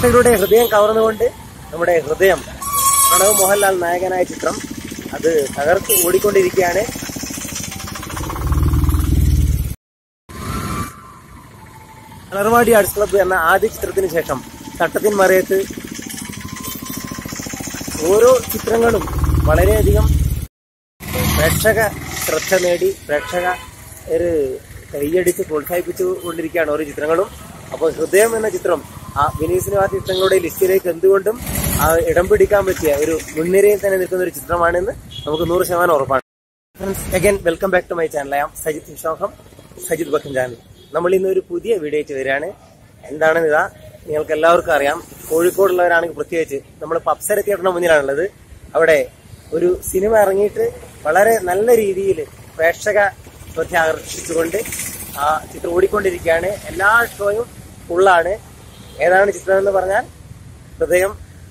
പ്രേക്ഷകരുടെ ഹൃദയം കവർന്നുകൊണ്ട് നമ്മുടെ ഹൃദയം പ്രണവ് മോഹൻലാൽ നായകനായ ചിത്രം അത് തകർത്ത് ഓടിക്കൊണ്ടിരിക്കുകയാണ് കളർവാടി ആർട്സ് ക്ലബ്ബ് എന്ന ആദ്യ ചിത്രത്തിന് ശേഷം തട്ടത്തിൻ മറയത്ത് ഓരോ ചിത്രങ്ങളും വളരെയധികം പ്രേക്ഷക ശ്രദ്ധ നേടി പ്രേക്ഷക ഒരു കൈയടിച്ച് പ്രോത്സാഹിപ്പിച്ചു കൊണ്ടിരിക്കുകയാണ് ഓരോ ചിത്രങ്ങളും അപ്പോൾ ഹൃദയം എന്ന ചിത്രം ആ വിനീത് സിനിമ ചിത്രങ്ങളുടെ ലിസ്റ്റിലേക്ക് എന്തുകൊണ്ടും ആ ഇടം പിടിക്കാൻ പറ്റിയ ഒരു മുൻനിരയിൽ തന്നെ നിൽക്കുന്ന ഒരു ചിത്രമാണെന്ന് നമുക്ക് നൂറ് ശതമാനം ഉറപ്പാണ് friends again welcome back to my channel I am Sajith വിശ്വാസം സജിത് ബക്കഞ്ചാനി നമ്മൾ ഇന്ന് ഒരു പുതിയ വീഡിയോ ആയിട്ട് വരികയാണ് എന്താണെന്ന് ഇതാ നിങ്ങൾക്ക് എല്ലാവർക്കും അറിയാം കോഴിക്കോടുള്ളവരാണെങ്കിൽ പ്രത്യേകിച്ച് നമ്മൾ അപ്സര തിയേറ്ററിന് മുന്നിലാണുള്ളത് അവിടെ ഒരു സിനിമ ഇറങ്ങിയിട്ട് വളരെ നല്ല രീതിയിൽ പ്രേക്ഷക ശ്രദ്ധ ആകർഷിച്ചുകൊണ്ട് ആ ചിത്രം ഓടിക്കൊണ്ടിരിക്കുകയാണ് എല്ലാ ഷോയും ഫുള്ളാണ് ഏതാണ് ചിത്രം എന്ന് പറഞ്ഞാൽ ഹൃദയം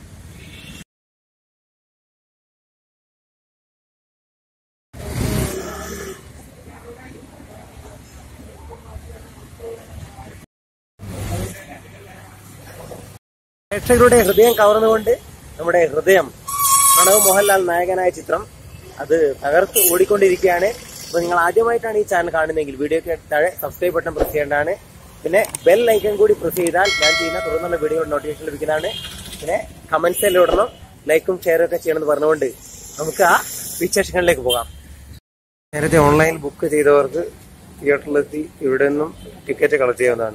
പ്രേക്ഷകരുടെ ഹൃദയം കവർന്നുകൊണ്ട് നമ്മുടെ ഹൃദയം പ്രണവ് മോഹൻലാൽ നായകനായ ചിത്രം അത് തകർത്ത് ഓടിക്കൊണ്ടിരിക്കുകയാണ് അപ്പൊ നിങ്ങൾ ആദ്യമായിട്ടാണ് ഈ ചാനൽ കാണുന്നതെങ്കിൽ വീഡിയോക്ക് താഴെ സബ്സ്ക്രൈബ് ബട്ടൺ പ്രസ് ചെയ്യേണ്ടതാണ് പിന്നെ ബെൽ ഐക്കൺ കൂടി പ്രസ് ചെയ്താൽ ഞാൻ ചെയ്യുന്ന തുടർന്നുള്ള വീഡിയോ നോട്ടിഫിക്കേഷൻ ലഭിക്കുന്നതാണ് പിന്നെ കമന്റ്സ് എല്ലാം ഇടണം ലൈക്കും ഷെയറും ഒക്കെ ചെയ്യണമെന്ന് പറഞ്ഞുകൊണ്ട് നമുക്ക് ആ വിശേഷങ്ങളിലേക്ക് പോകാം നേരത്തെ ഓൺലൈൻ ബുക്ക് ചെയ്തവർക്ക് തിയേറ്ററിലെത്തി ഇവിടെ നിന്നും ടിക്കറ്റ് കളക്ട് ചെയ്യാവുന്നതാണ്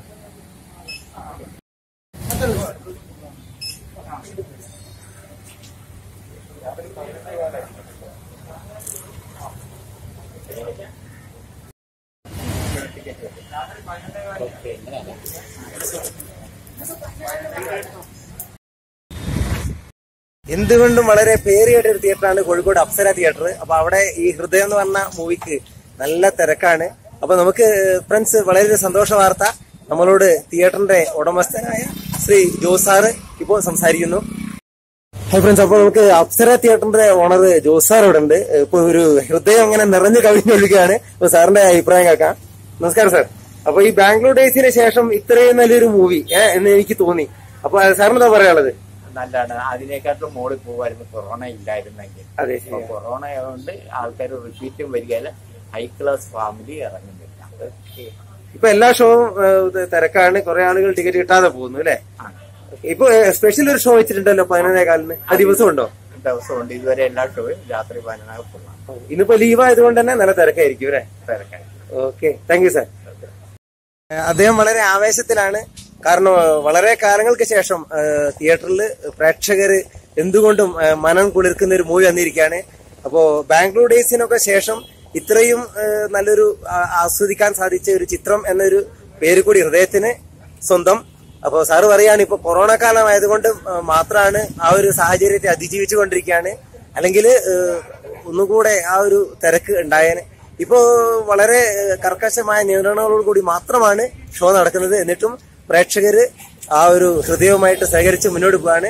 എന്തുകൊണ്ടും വളരെ പേറിയായിട്ട് ഒരു തിയേറ്ററാണ് കോഴിക്കോട് അപ്സര തിയേറ്റർ അപ്പൊ അവിടെ ഈ ഹൃദയം എന്ന് പറഞ്ഞ മൂവിക്ക് നല്ല തിരക്കാണ് അപ്പൊ നമുക്ക് ഫ്രണ്ട്സ് വളരെ സന്തോഷ വാർത്ത നമ്മളോട് തിയേറ്ററിന്റെ ഉടമസ്ഥനായ ശ്രീ ജോസാറ് ഇപ്പോൾ സംസാരിക്കുന്നു ഹായ് ഫ്രണ്ട്സ് അപ്പൊ നമുക്ക് അപ്സര തിയേറ്ററിന്റെ ഓണർ ജോസാർ ഇവിടെ ഉണ്ട് ഇപ്പൊ ഒരു ഹൃദയം അങ്ങനെ നിറഞ്ഞു കവിഞ്ഞൊഴുകയാണ് അപ്പൊ സാറിന്റെ അഭിപ്രായം കേൾക്കാം നമസ്കാരം സാർ അപ്പൊ ഈ ബാംഗ്ലൂർ ഡേയ്സിന് ശേഷം ഇത്രയും നല്ലൊരു മൂവി എന്ന് എനിക്ക് തോന്നി അപ്പൊ സാറിന് എന്താ പറയാനുള്ളത് നല്ലതാണ് അതിനേക്കാട്ടും മോളിൽ പോകുമായിരുന്നു കൊറോണ ഇല്ലായിരുന്നെങ്കിൽ അതെ ഇപ്പൊ കൊറോണ ആയതുകൊണ്ട് ആൾക്കാർ റിപ്പീറ്റും വരികയില്ല ഹൈ ക്ലാസ് ഫാമിലി ഇറങ്ങുന്നില്ല ഇപ്പൊ എല്ലാ ഷോവും തിരക്കാണ് കുറെ ആളുകൾ ടിക്കറ്റ് കിട്ടാതെ പോകുന്നു അല്ലെ ആ. ഇപ്പൊ സ്പെഷ്യൽ ഒരു ഷോ വെച്ചിട്ടുണ്ടല്ലോ പതിനൊന്നേ കാലിന് ആ ദിവസം ഉണ്ടോ ദിവസമുണ്ട് ഇതുവരെ എല്ലാ ഷോയും രാത്രി പതിനൊന്നാകെ ഫുള്ളാണ് ഇന്നിപ്പോ ലീവ് ആയതുകൊണ്ട് തന്നെ നല്ല തിരക്കായിരിക്കും അല്ലെ തിരക്കായി ഓക്കെ താങ്ക് യു സാർ അദ്ദേഹം വളരെ ആവേശത്തിലാണ് കാരണം ഏഹ്, വളരെ കാലങ്ങൾക്ക് ശേഷം ഏഹ്, തിയേറ്ററിൽ പ്രേക്ഷകര് എന്തുകൊണ്ടും ഏഹ്, മനം കുളിർക്കുന്ന ഒരു മൂവി വന്നിരിക്കുകയാണ് അപ്പോ ബാംഗ്ലൂർ ഡേയ്സിനൊക്കെ ശേഷം ഇത്രയും ഏഹ്, നല്ലൊരു ആ- ആസ്വദിക്കാൻ സാധിച്ച ഒരു ചിത്രം എന്നൊരു പേര് കൂടി ഹൃദയത്തിന് സ്വന്തം അപ്പോ സാറ് പറയാണ് ഇപ്പൊ കൊറോണ കാലം ആയതുകൊണ്ട് ഏഹ്, മാത്രമാണ് ആ ഒരു സാഹചര്യത്തെ അതിജീവിച്ചു കൊണ്ടിരിക്കുകയാണ് അല്ലെങ്കിൽ ഒന്നുകൂടെ ആ ഒരു തിരക്ക് ഉണ്ടായേനെ ഇപ്പോ വളരെ ഏഹ്, കർക്കശമായ നിയന്ത്രണങ്ങളോട് കൂടി മാത്രമാണ് ഷോ നടക്കുന്നത് എന്നിട്ടും പ്രേക്ഷകര് ആ ഒരു ഹൃദയവുമായിട്ട് സഹകരിച്ച് മുന്നോട്ട് പോവാണ്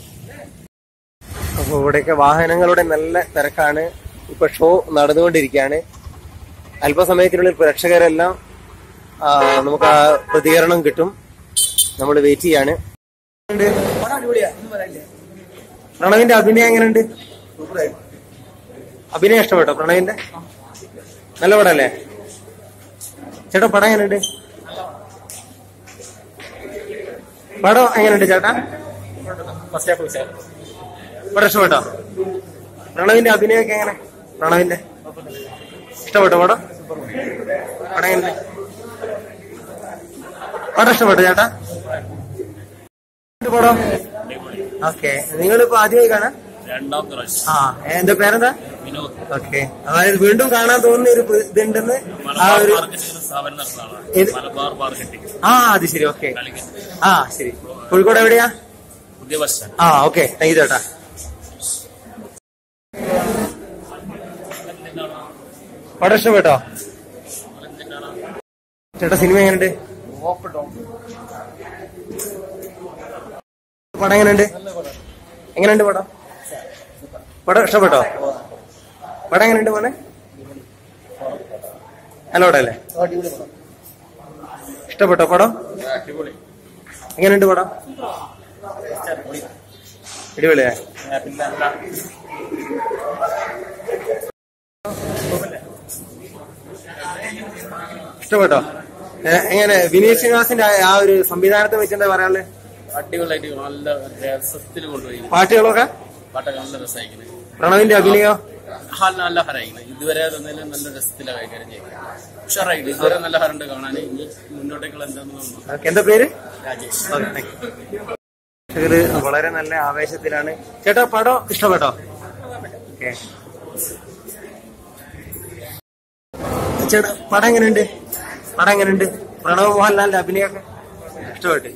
അപ്പൊ ഇവിടെയൊക്കെ വാഹനങ്ങളുടെ നല്ല തിരക്കാണ് ഇപ്പൊ ഷോ നടന്നുകൊണ്ടിരിക്കുകയാണ് അല്പസമയത്തിനുള്ളിൽ പ്രേക്ഷകരെല്ലാം ആ, നമുക്ക് ആ പ്രതികരണം കിട്ടും നമ്മൾ വെയിറ്റ് ചെയ്യാണ് പ്രണവിന്റെ അഭിനയം എങ്ങനെയുണ്ട് അഭിനയം ഇഷ്ടപ്പെട്ടോ പ്രണവിന്റെ നല്ല പടല്ലേ ചേട്ടാ പടം എങ്ങനെയുണ്ട് പടം എങ്ങനെയുണ്ട് ചേട്ടാ പടം ഇഷ്ടപ്പെട്ടോ പ്രണവിന്റെ അഭിനയമൊക്കെ എങ്ങനെ പ്രണവിന്റെ ഇഷ്ടപ്പെട്ടോ പടം പടം എങ്ങനെ പടം ഇഷ്ടപ്പെട്ടോ ചേട്ടാ എന്ത് പടം ഓക്കെ നിങ്ങളിപ്പോ ആദ്യമായി കാണാം രണ്ടാം പ്രാവശ്യം ആ എന്റെ പേരെന്താ വിനോദ് ഓക്കെ അതായത് വീണ്ടും കാണാൻ തോന്നുന്ന ഒരു ഇതുണ്ടെന്ന് ആ മലബാർ ഒരു മാർക്കറ്റിംഗ് സ്ഥാപനം നടത്തുന്ന ആളാണ് ഏത്? മലബാർ മാർക്കറ്റിംഗ് ആ അത് ശരി ഓക്കെ കളിക്കൽ ആ ശരി കോഴിക്കോട് എവിടെയാ പുതിയ ബസ് സ്റ്റാൻഡ് ആ ഓക്കെ താങ്ക് യു ചേട്ടാ പടം ഇഷ്ടപ്പെട്ടോ ചേട്ടാ സിനിമ എങ്ങനെയുണ്ട് പടം എങ്ങനെയുണ്ട് എങ്ങനെയുണ്ട് പടം പടം ഇഷ്ടപ്പെട്ടോ പടം എങ്ങനെയുണ്ട് മോനെ നല്ല പടം അല്ലേ ഇഷ്ടപ്പെട്ടോ പടം എങ്ങനെയുണ്ട് പടം അടിപൊളിയാ പിന്നെ നല്ല ഇഷ്ടപ്പെട്ടോ ഏ, എങ്ങനെ വിനീത് ശ്രീനിവാസിന്റെ ആ- ആ ഒരു സംവിധാനത്തെ വെച്ച് എന്താ പറയാനുള്ളത് അടിപൊളിയായിട്ട് നല്ല രസത്തിൽ കൊണ്ടുപോയി പാട്ടുകളൊക്കെ പാട്ടൊക്കെ നല്ല രസമായിരിക്കുന്നത് പ്രണവിന്റെ അഭിനയോ നല്ല നല്ല ഹരായിരിക്കുന്നത് ഇതുവരെ തന്നതിലും നല്ല രസത്തിലാണ് കൈകാര്യം ചെയ്യുന്നത് ഉഷാറായിട്ട് ഇതുവരെ നല്ല ഹരുണ്ട് കാണാൻ ഇനി മുന്നോട്ടേക്കുള്ള എന്താണെന്ന് തോന്നുന്നു ഓക്കേ, എന്താ പേര് രാജേഷ് ഓക്കേ, താങ്ക് യു. പ്രേക്ഷകര് വളരെ നല്ല ആവേശത്തിലാണ് ചേട്ടാ പടം ഇഷ്ടപ്പെട്ടോ ഓക്കേ. ചേട്ടാ പടം എങ്ങനെയുണ്ട് പടം എങ്ങനെയുണ്ട് പ്രണവ് മോഹൻലാലിന്റെ അഭിനയൊക്കെ ഇഷ്ടപ്പെട്ടു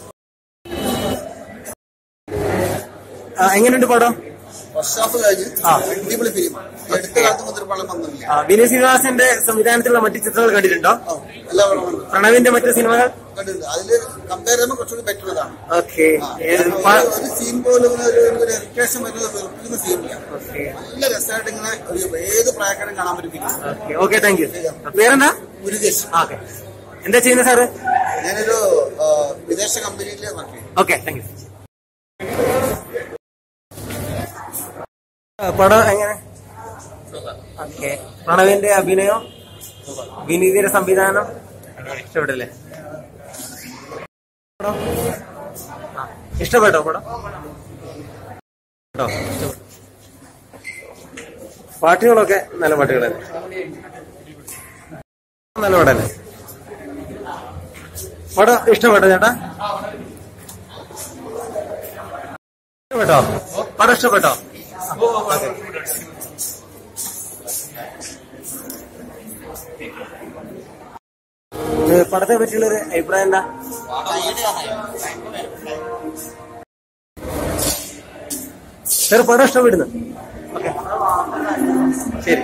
ആ, എങ്ങനെയുണ്ട് പടം വർഷാപ്പ് കഴിഞ്ഞ് ആ. അടിപൊളി ഫിലിം അടുത്ത കാലത്ത് മുതൽ പണം വന്നില്ല ആ, വിനീത് ശ്രീനിവാസന്റെ സംവിധാനത്തിലുള്ള മറ്റു ചിത്രങ്ങൾ കണ്ടിട്ടുണ്ടോ ആ, എല്ലാ പടം വന്നു പ്രണവിന്റെ മറ്റു സിനിമകൾ കണ്ടിട്ടുണ്ട് അതില് കമ്പയർ ചെയ്യുമ്പോൾ കുറച്ചുകൂടി ബെറ്റർ ഇതാണ് ഓക്കെ ആ, ഒരു- ഒരു സീൻ പോലും ഒരു ഒരു ഇറിറ്റേഷൻ വരുന്നത് വെറുപ്പിക്കുന്ന സീനില്ല നല്ല രസമായിട്ട് ഇങ്ങനെ ഒരു ഏത് പ്രായക്കാരും കാണാൻ പറ്റും ഫിലിം ഓക്കെ താങ്ക് യു പേരെന്താ മുരുകേഷ് ഓക്കെ എന്താ ചെയ്യുന്നത് സാറ് ഞാനൊരു ആ, വിദേശ കമ്പനിയിൽ വർക്ക് ചെയ്യും ഓക്കെ താങ്ക് യു പടം എങ്ങനെ ഓക്കെ പ്രണവിന്റെ അഭിനയം വിനീതിന്റെ സംവിധാനം ഇഷ്ടപ്പെട്ടില്ലേ പടം? ആ, ഇഷ്ടപ്പെട്ടോ പടം കേട്ടോ പാട്ടുകളൊക്കെ നല്ല പാട്ടുകളല്ലേ നല്ല പടല്ലേ പടം ഇഷ്ടപ്പെട്ടോ ചേട്ടാ ഇഷ്ടപ്പെട്ടോ പടം ഇഷ്ടപ്പെട്ടോ ഓക്കേ. ഏ, പടത്തെ പറ്റിയുള്ള ഒരു അഭിപ്രായം എന്താ സാർ പടം ഇഷ്ടപ്പെടുന്നു ഓക്കെ ശരി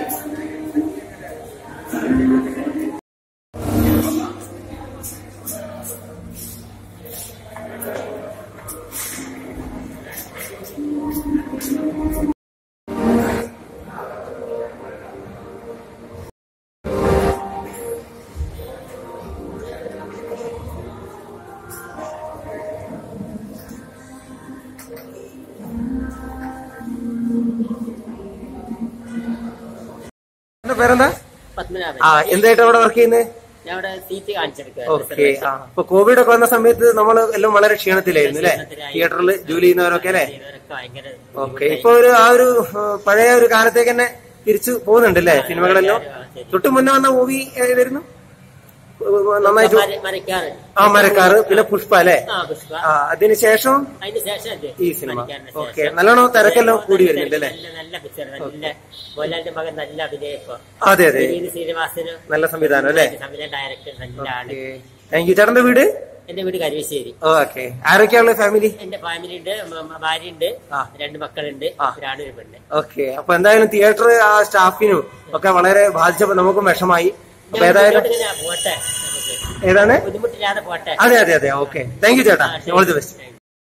എന്റെ പേരെന്താ പത്മനാഭൻ ആ എന്തായിട്ട് അവിടെ വർക്ക് ചെയ്യുന്നത് ഞാൻ ഇവിടെ സീറ്റ് കാണിച്ചെടുക്കുക ഓക്കെ ആ ഇപ്പൊ കോവിഡ് ഒക്കെ വന്ന സമയത്ത് നമ്മൾ എല്ലാം വളരെ ക്ഷീണത്തിലായിരുന്നു അല്ലെ ക്ഷീണത്തിലായി. തിയേറ്ററിൽ ജോലി ചെയ്യുന്നവരൊക്കെ അല്ലെ ഇവരൊക്കെ ഭയങ്കര ഓക്കെ ഇപ്പൊ ഒരു ആ ഒരു ആ, പഴയ ഒരു കാലത്തേക്ക് തന്നെ തിരിച്ചു പോകുന്നുണ്ട് അല്ലേ സിനിമകളെല്ലാം തൊട്ട് മുന്നേ വന്ന മൂവി ഏതായിരുന്നു നന്നായിട്ട് മര- മരക്കാറ് ആ മരക്കാറ് പിന്നെ പുഷ്പ അല്ലെ ആ പുഷ്പ ആ അതിനുശേഷം അതിന് ശേഷം ഇത് ഈ സിനിമ മരക്കാറിന് ഓക്കെ ശേഷം. നല്ലോണം തിരക്കെല്ലാം കൂടി വരുന്നുണ്ട് അല്ലെ നല്ല നല്ല പിക്ചർ നല്ല മോഹൻലാലിന്റെ മകൻ നല്ല അഭിനയം ഇപ്പൊ അതെ അതെ വിനീത് ശ്രീനിവാസനും നല്ല സംവിധാനം അല്ലെ സംവിധാന ഡയറക്ടർ നല്ല ആള് താങ്ക് യു ചേട്ടന്റെ വീട് എന്റെ വീട് കരുവശ്ശേരി ഓക്കെ ആരൊക്കെയുള്ള ഫാമിലി എന്റെ ഫാമിലി ഉണ്ട് ഭാര്യ ഉണ്ട് ആ. രണ്ട് മക്കളുണ്ട് ആ. ഒരാണ് ഒരു പെണ്ണ് ഓക്കെ അപ്പൊ എന്തായാലും തിയേറ്റർ ആ സ്റ്റാഫിനും ഒക്കെ വളരെ ബാധിച്ചപ്പോ നമുക്കും വിഷമായി അപ്പൊ ഞാൻ ഏതായാലും മുന്നോട്ട് ഇങ്ങനെ പോട്ടെ നമുക്ക് ഏതാണ് ബുദ്ധിമുട്ടില്ലാതെ പോട്ടെ അതെ അതെ അതെ ഓക്കെ താങ്ക് യു ചേട്ടാ ആ, ശരി. ഓൾ ദി ബെസ്റ്റ്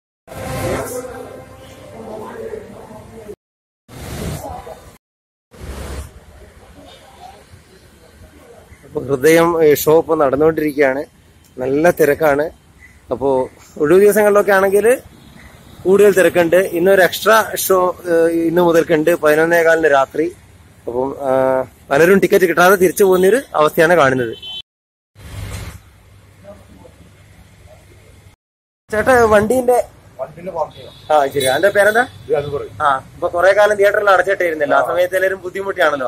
അപ്പൊ ഹൃദയം ഷോ ഇപ്പൊ നടന്നുകൊണ്ടിരിക്കുകയാണ് നല്ല തിരക്കാണ് അപ്പോ ഒഴിവ് ദിവസങ്ങളിലൊക്കെ ആണെങ്കിൽ കൂടുതൽ തിരക്കുണ്ട് ഇന്നൊരു എക്സ്ട്രാ ഷോ ഇന്ന് മുതൽക്കുണ്ട് പതിനൊന്നേകാലിന് രാത്രി അപ്പം ആ, പലരും ടിക്കറ്റ് കിട്ടാതെ തിരിച്ചു പോകുന്നൊരു അവസ്ഥയാണ് കാണുന്നത് ചേട്ടാ വണ്ടീന്റെ ആ ശരി അതിന്റെ പേരെന്താ ആ ഇപ്പൊ കൊറേ കാലം തിയേറ്ററിൽ അടച്ചിട്ടായിരുന്നല്ലോ ആ സമയത്ത് എല്ലാവരും ബുദ്ധിമുട്ടിയാണല്ലോ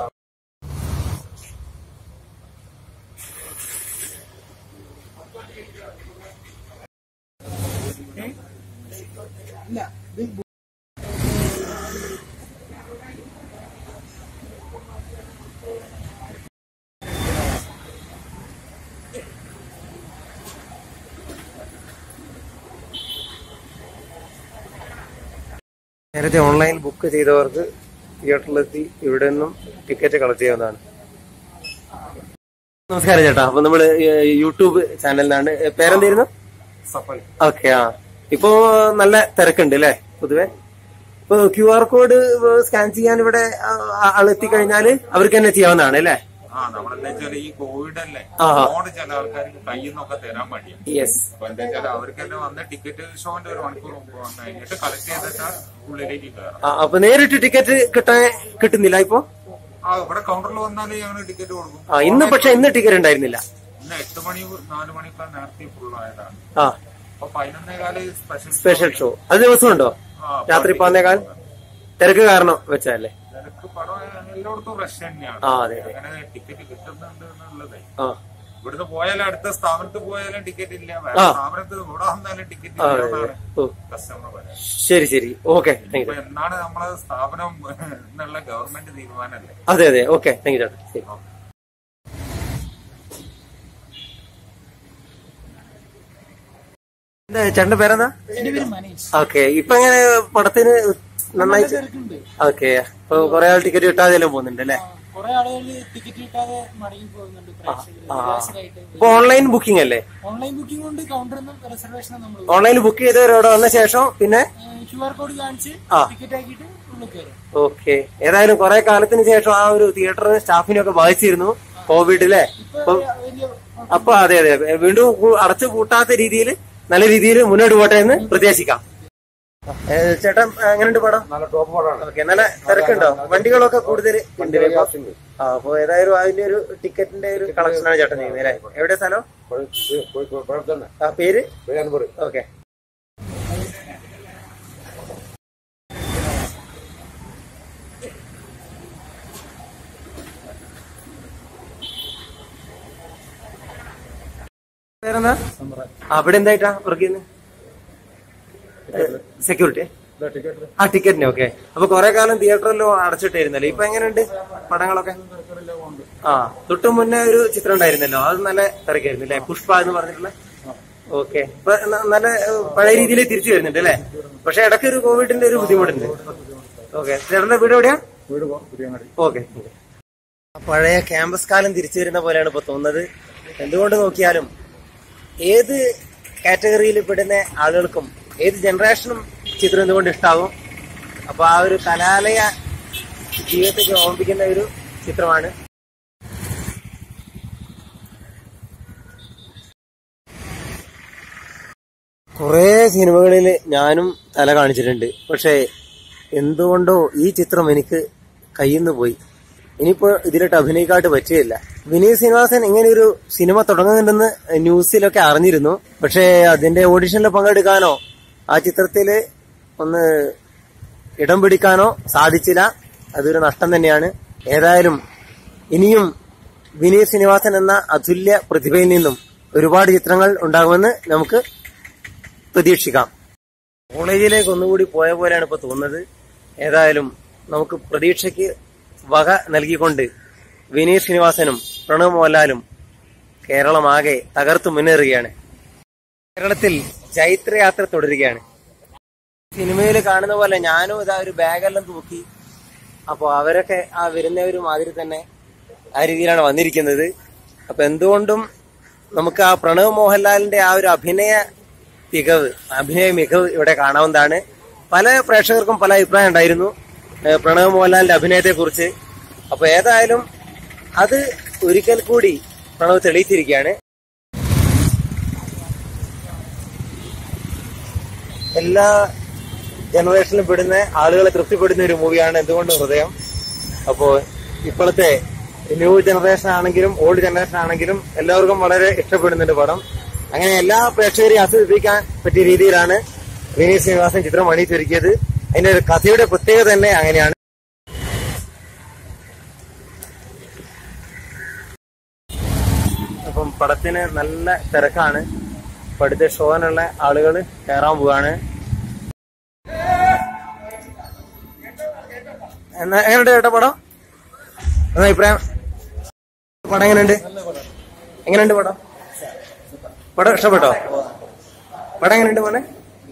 നേരത്തെ ഓൺലൈൻ ബുക്ക് ചെയ്തവർക്ക് തിയേറ്ററിലെത്തി ഇവിടെ നിന്നും ടിക്കറ്റ് കളക്ട് ചെയ്യാവുന്നതാണ് നമസ്കാരം ചേട്ടാ അപ്പൊ നമ്മള് ഏഹ്, യൂട്യൂബ് ചാനലിലാണ് ഏഹ്, പേരെന്തായിരുന്നു ഓക്കെ ആ ഇപ്പോ നല്ല തിരക്കുണ്ട് അല്ലേ പൊതുവെ ഇപ്പൊ ക്യു ആർ കോഡ് സ്കാൻ ചെയ്യാൻ ഇവിടെ ആ, ആൾ എത്തിക്കഴിഞ്ഞാല് അവർക്ക് തന്നെ ചെയ്യാവുന്നതാണ് അല്ലേ ആ നമ്മളെന്താ വെച്ചാൽ ഈ കോവിഡ് അല്ലേ ആ. ഫോൺ ചില ആൾക്കാർക്ക് കയ്യിൽ നിന്നൊക്കെ തരാൻ മടിയാണ് യെസ് അപ്പൊ എന്താ വെച്ചാൽ അവർക്കെല്ലാം വന്ന് ടിക്കറ്റ് ഷോന്റെ ഒരു മണിക്കൂർ മുമ്പ് വന്നു കഴിഞ്ഞിട്ട് കളക്ട് ചെയ്തിട്ട് ഉള്ളിലേക്ക് കയറാം ആ അപ്പൊ നേരിട്ട് ടിക്കറ്റ് കിട്ടാൻ കിട്ടുന്നില്ല ഇപ്പൊ ആ ഇവിടെ കൗണ്ടറിൽ വന്നാലും ഞങ്ങൾ ടിക്കറ്റ് കൊടുക്കും ആ ഇന്ന് പക്ഷെ ഇന്ന് ടിക്കറ്റ് ഉണ്ടായിരുന്നില്ല ഇന്ന് എട്ട് മണി നാല് മണിയൊക്കെ നേരത്തെ ഫുൾ ആയതാണ് ആ അപ്പൊ പതിനൊന്നേകാല് സ്പെഷ്യൽ സ്പെഷ്യൽ ഷോ അത് ദിവസമുണ്ടോ ആ, രാത്രി പതിനേകാൽ തിരക്ക് കാരണം വെച്ചല്ലേ നിനക്ക് പടം എല്ലായിടത്തും റഷ് തന്നെയാണ് ആ, അതെ, അതെ. അങ്ങനെ ടിക്കറ്റ് കിട്ടുന്നുണ്ട് എന്നുള്ളത് ആ ഇവിടുന്ന് പോയാലും അടുത്ത സ്ഥാപനത്തിൽ പോയാലും ടിക്കറ്റ് ഇല്ല വേറെ ആ. സ്ഥാപനത്തിൽ ഇവിടെ വന്നാലും ടിക്കറ്റ് ആ, ഇല്ല അതെ, അതെ. എന്നാണ് ഓ കസ്റ്റമർ പറയാം ശരി ശരി ഓക്കെ താങ്ക് ഇപ്പൊ യു എന്നാണ് നമ്മളെ സ്ഥാപനം എന്നുള്ള ഗവൺമെന്റ് തീരുമാനമല്ലേ അതെ അതെ ഓക്കെ താങ്ക് യു ചേട്ടാ ശരി എന്താ ചേട്ടന്റെ പേരെന്താ ഓക്കെ ഇപ്പൊ എങ്ങനെ പടത്തിന് നന്നായി ഓക്കെ അപ്പൊ കൊറേ ആൾ ടിക്കറ്റ് കിട്ടാതെല്ലാം പോകുന്നുണ്ട് അല്ലേ കുറെ ആളുകൾ ടിക്കറ്റ് കിട്ടാതെ മടങ്ങി പോകുന്നുണ്ട് പ്രേക്ഷകർ ആ. നിരാശരായിട്ട് ഇപ്പൊ ഓൺലൈൻ ബുക്കിംഗ് അല്ലേ ഓൺലൈൻ ബുക്കിംഗ് കൊണ്ട് കൗണ്ടറിൽ നിന്ന് റിസർവേഷൻ നമ്മൾ ഓൺലൈനിൽ ബുക്ക് ചെയ്തവർ ഇവിടെ വന്ന ശേഷം പിന്നെ ക്യു ആർ കോഡ് കാണിച്ച് ആ. ടിക്കറ്റ് ആക്കിയിട്ട് ഉള്ളിൽ കയറും ഓക്കെ ഏതായാലും കുറെ കാലത്തിന് ശേഷം ആ ഒരു തിയേറ്റർ സ്റ്റാഫിനൊക്കെ ബാധിച്ചിരുന്നു കോവിഡിലെ ഇപ്പൊ വലിയ അപ്പൊ അതെ അതെ വീണ്ടും കു- അടച്ചു പൂട്ടാത്ത രീതിയിൽ നല്ല രീതിയിൽ മുന്നോട്ട് പോട്ടെ എന്ന് പ്രത്യാശിക്കാം ഏ, ചേട്ടൻ എങ്ങനെയുണ്ട് പടം നല്ല ടോപ്പ് പടമാണ് ഓക്കെ നല്ല തിരക്കുണ്ടോ വണ്ടികളൊക്കെ കൂടുതൽ ഉണ്ട് ആ അപ്പൊ ഏതായാലും അതിന്റെ ഒരു ടിക്കറ്റിന്റെ ഒരു കളക്ഷനാണ് ചേട്ടൻ ചെയ്യുന്നത് അല്ലേ എവിടെ സ്ഥലം തന്നെ ആ പേര് പേരൻപുറി ഓക്കെ പേരെന്താ അവിടെ എന്തായിട്ടാ വർക്ക് ചെയ്യുന്നത് സെക്യൂരിറ്റി ആ ടിക്കറ്റിന് ഓക്കെ അപ്പൊ കുറെ കാലം തിയേറ്ററിലും അടച്ചിട്ടായിരുന്നല്ലോ ഇപ്പൊ എങ്ങനെയുണ്ട് പടങ്ങളൊക്കെ ആ തൊട്ടു മുന്നേ ഒരു ചിത്രം ഉണ്ടായിരുന്നല്ലോ അത് നല്ല തിരക്കായിരുന്നു അല്ലെ പുഷ്പ എന്ന് പറഞ്ഞിട്ടുള്ള ഓക്കെ ഇപ്പൊ ന- നല്ല ഏഹ്, പഴയ രീതിയിൽ തിരിച്ചു വരുന്നുണ്ട് അല്ലെ പക്ഷെ ഇടയ്ക്ക് ഒരു കോവിഡിന്റെ ഒരു ബുദ്ധിമുട്ടുണ്ട് ഓക്കെ ചേട്ടന്റെ വീട് എവിടെയാ വീട് പുതിയങ്ങാടി ഓക്കെ പഴയ ക്യാമ്പസ് കാലം തിരിച്ചു വരുന്ന പോലെയാണ് ഇപ്പൊ തോന്നുന്നത് എന്തുകൊണ്ട് നോക്കിയാലും ഏത് കാറ്റഗറിയിൽ പെടുന്ന ആളുകൾക്കും ഏത് ജനറേഷനും ചിത്രം എന്തുകൊണ്ട് ഇഷ്ടാവും അപ്പൊ ആ ഒരു കലാലയ ജീവിതത്തെ ഓർമ്മിപ്പിക്കുന്ന ഒരു ചിത്രമാണ് കുറേ സിനിമകളിൽ ഞാനും തല കാണിച്ചിട്ടുണ്ട് പക്ഷേ എന്തുകൊണ്ടോ ഈ ചിത്രം എനിക്ക് കയ്യിൽ നിന്ന് പോയി ഇനിയിപ്പോ ഇതിലിട്ട് അഭിനയിക്കാട്ട് പറ്റുകയില്ല വിനീത് ശ്രീനിവാസൻ ഇങ്ങനെ ഒരു സിനിമ തുടങ്ങുന്നുണ്ടെന്ന് ന്യൂസിലൊക്കെ അറിഞ്ഞിരുന്നു പക്ഷേ അതിന്റെ ഓഡിഷനിൽ പങ്കെടുക്കാനോ ആ ചിത്രത്തില് ഒന്ന് ഇടം പിടിക്കാനോ സാധിച്ചില്ല അതൊരു നഷ്ടം തന്നെയാണ് ഏതായാലും ഇനിയും വിനീത് ശ്രീനിവാസൻ എന്ന അതുല്യ പ്രതിഭയിൽ നിന്നും ഒരുപാട് ചിത്രങ്ങൾ ഉണ്ടാകുമെന്ന് നമുക്ക് പ്രതീക്ഷിക്കാം കോളേജിലേക്ക് ഒന്നുകൂടി പോയ പോലെയാണ് ഇപ്പൊ തോന്നുന്നത് ഏതായാലും നമുക്ക് പ്രതീക്ഷയ്ക്ക് വക നൽകിക്കൊണ്ട് വിനീത് ശ്രീനിവാസനും പ്രണവ് മോഹൻലാലും കേരളമാകെ തകർത്തു മുന്നേറുകയാണ് കേരളത്തിൽ ചൈത്രയാത്ര തുടരുകയാണ് സിനിമയിൽ കാണുന്ന പോലെ ഞാനും ഇതാ ഒരു ബാഗെല്ലാം തൂക്കി അപ്പൊ അവരൊക്കെ ആ വരുന്നവരും മാതിരി തന്നെ ആ രീതിയിലാണ് വന്നിരിക്കുന്നത് അപ്പൊ എന്തുകൊണ്ടും നമുക്ക് ആ പ്രണവ് മോഹൻലാലിന്റെ ആ ഒരു അഭിനയ തികവ് അഭിനയ മികവ് ഇവിടെ കാണാവുന്നതാണ് പല പ്രേക്ഷകർക്കും പല അഭിപ്രായം ഉണ്ടായിരുന്നു ഏഹ് പ്രണവ് മോഹൻലാലിന്റെ അഭിനയത്തെ കുറിച്ച് അപ്പൊ ഏതായാലും അത് ഒരിക്കൽ കൂടി പ്രണവ് തെളിയിച്ചിരിക്കുകയാണ് എല്ലാ ജനറേഷനിലും പെടുന്ന ആളുകളെ തൃപ്തിപ്പെടുന്ന ഒരു മൂവിയാണ് എന്തുകൊണ്ടും ഹൃദയം അപ്പോ ഇപ്പോഴത്തെ ന്യൂ ജനറേഷൻ ആണെങ്കിലും ഓൾഡ് ജനറേഷൻ ആണെങ്കിലും എല്ലാവർക്കും വളരെ ഇഷ്ടപ്പെടുന്നുണ്ട് പടം അങ്ങനെ എല്ലാ പ്രേക്ഷകരെയും ആസ്വദിപ്പിക്കാൻ പറ്റിയ രീതിയിലാണ് വിനീത് ശ്രീനിവാസൻ ചിത്രം അണിയിച്ചൊരുക്കിയത് അതിന്റെ ഒരു കഥയുടെ പ്രത്യേകത തന്നെ അങ്ങനെയാണ് അപ്പം പടത്തിന് നല്ല തിരക്കാണ് ഇപ്പൊ അടുത്ത ഷോനുള്ള ആളുകൾ കയറാൻ പോവാണ് എന്നാ എങ്ങനെയുണ്ട് ചേട്ടാ പടം എന്നാ അഭിപ്രായം പടം എങ്ങനെയുണ്ട് എങ്ങനെയുണ്ട് പടം പടം ഇഷ്ടപ്പെട്ടോ പടം എങ്ങനെയുണ്ട് മോനെ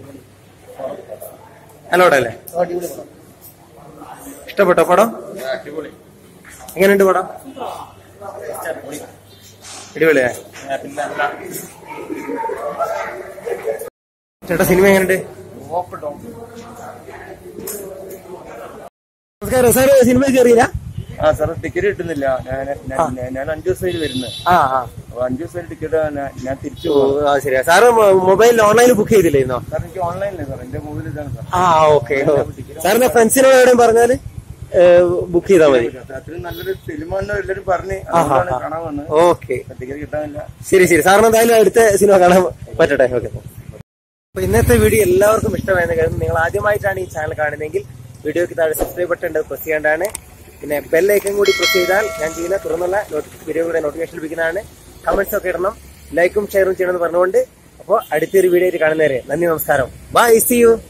നല്ല പടല്ലേ ഇഷ്ടപ്പെട്ടോ പടം എങ്ങനെയുണ്ട് പടം അടിപൊളിയാ ചേട്ടാ സിനിമ എങ്ങനെയുണ്ട് നമസ്കാരം സാറ് സിനിമ കയറിയില്ല ആ സാർ ടിക്കറ്റ് കിട്ടുന്നില്ല ഞാൻ ഞാൻ- ഞാൻ അഞ്ചു ദിവസത്തിൽ വരുന്നത് ആ ആ അപ്പൊ അഞ്ചു ദിവസത്തിൽ ടിക്കറ്റ് ഞാൻ തിരിച്ചു ഓ പോകും ആ ശരിയാ സാറ് മൊബൈലിൽ ഓൺലൈനിൽ ബുക്ക് ചെയ്തില്ലായിരുന്നോ സാർ എനിക്ക് ഓൺലൈനില്ല സാർ എന്റെ മൊബൈൽ ഇതാണ് സാർ ആ ഓക്കെ സാറിന്റെ ഫ്രണ്ട്സിനോട് എവിടെയും പറഞ്ഞാല് ബുക്ക് ചെയ്താൽ മതി അത്രയും നല്ലൊരു ഫിലിം ആണ് എല്ലാവരും പറഞ്ഞ് അതുകൊണ്ടാണ് കാണാൻ വന്നത് ഓക്കെ ടിക്കറ്റ് കിട്ടാനില്ല ശരി ശരി സാറിന് എന്തായാലും അടുത്ത സിനിമ കാണാൻ പറ്റട്ടെ ഓക്കെ അപ്പൊ ഇന്നത്തെ വീഡിയോ എല്ലാവർക്കും ഇഷ്ടമായെന്ന് കരുതുന്നു നിങ്ങൾ ആദ്യമായിട്ടാണ് ഈ ചാനൽ കാണുന്നതെങ്കിൽ വീഡിയോക്ക് താഴെ സബ്സ്ക്രൈബ് ബട്ടൺ ഉണ്ട് പ്രസ് ചെയ്യേണ്ടതാണ് പിന്നെ ബെല്ലൈക്കൻ കൂടി പ്രസ് ചെയ്താൽ ഞാൻ ചെയ്യുന്ന തുറന്നുള്ള വീഡിയോയുടെ നോട്ടിഫിക്കേഷൻ ലഭിക്കുന്നതാണ് കമന്റ്സ് ഒക്കെ ഇടണം ലൈക്കും ഷെയറും ചെയ്യണമെന്ന് പറഞ്ഞുകൊണ്ട് അപ്പോൾ അടുത്തൊരു വീഡിയോ ആയിട്ട് കാണുന്നവരെ നന്ദി നമസ്കാരം ബൈ സി യു